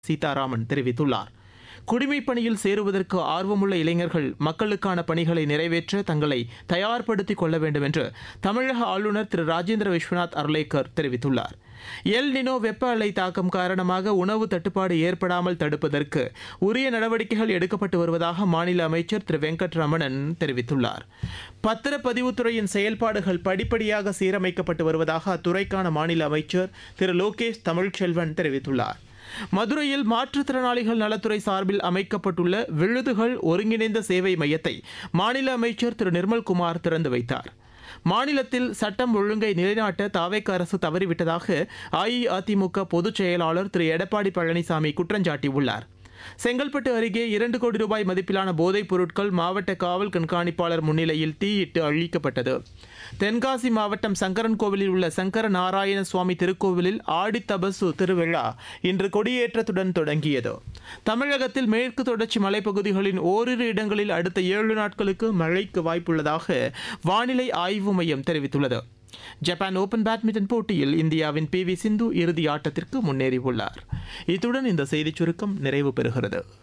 சீதாராமன் தெரிவித்துள்ளார் குடிமைப் பணியில் சேருவதற்கு ஆர்வமுள்ள இளைஞர்கள் மக்களுக்கான பணிகளை நிறைவேற்ற தங்களை தயார்படுத்திக் கொள்ள வேண்டும் என்று தமிழக ஆளுநர் திரு ராஜேந்திர விஸ்வநாத் அர்லேக்கர் தெரிவித்துள்ளார் எல் நினோ வெப்ப அலை தாக்கம் காரணமாக உணவு தட்டுப்பாடு ஏற்படாமல் தடுப்பதற்கு உரிய நடவடிக்கைகள் எடுக்கப்பட்டு வருவதாக மாநில அமைச்சர் திரு வெங்கட்ரமணன் தெரிவித்துள்ளார் பத்திரப்பதிவுத்துறையின் செயல்பாடுகள் படிப்படியாக சீரமைக்கப்பட்டு வருவதாக அத்துறைக்கான மாநில அமைச்சர் திரு லோகேஷ் தமிழ்ச்செல்வன் தெரிவித்துள்ளார் மதுரையில் மாற்றுத்திறனாளிகள் நலத்துறை சார்பில் அமைக்கப்பட்டுள்ள விழுதுகள் ஒருங்கிணைந்த சேவை மையத்தை மாநில அமைச்சர் திரு நிர்மல்குமார் திறந்து வைத்தார் மாநிலத்தில் சட்டம் ஒழுங்கை நிலைநாட்ட தாவேக்க அரசு தவறிவிட்டதாக அஇஅதிமுக பொதுச் செயலாளர் திரு எடப்பாடி பழனிசாமி குற்றஞ்சாட்டியுள்ளார் செங்கல்பட்டு அருகே இரண்டு கோடி ரூபாய் மதிப்பிலான போதைப் பொருட்கள் மாவட்ட காவல் கண்காணிப்பாளர் முன்னிலையில் தீயிட்டு அழிக்கப்பட்டது தென்காசி மாவட்டம் சங்கரன் கோவிலில் உள்ள சங்கர நாராயண சுவாமி திருக்கோவிலில் ஆடித்தபசு திருவிழா இன்று கொடியேற்றத்துடன் தொடங்கியது தமிழகத்தில் மேற்கு தொடர்ச்சி மலைப்பகுதிகளின் ஓரிரு இடங்களில் அடுத்த ஏழு நாட்களுக்கு மழைக்கு வாய்ப்புள்ளதாக வானிலை ஆய்வு மையம் தெரிவித்துள்ளது ஜப்பான் ஓபன் பேட்மிண்டன் போட்டியில் இந்தியாவின் பி வி சிந்து இறுதி ஆட்டத்திற்கு முன்னேறியுள்ளார் இத்துடன் இந்த செய்திச் சுருக்கம் நிறைவு பெறுகிறது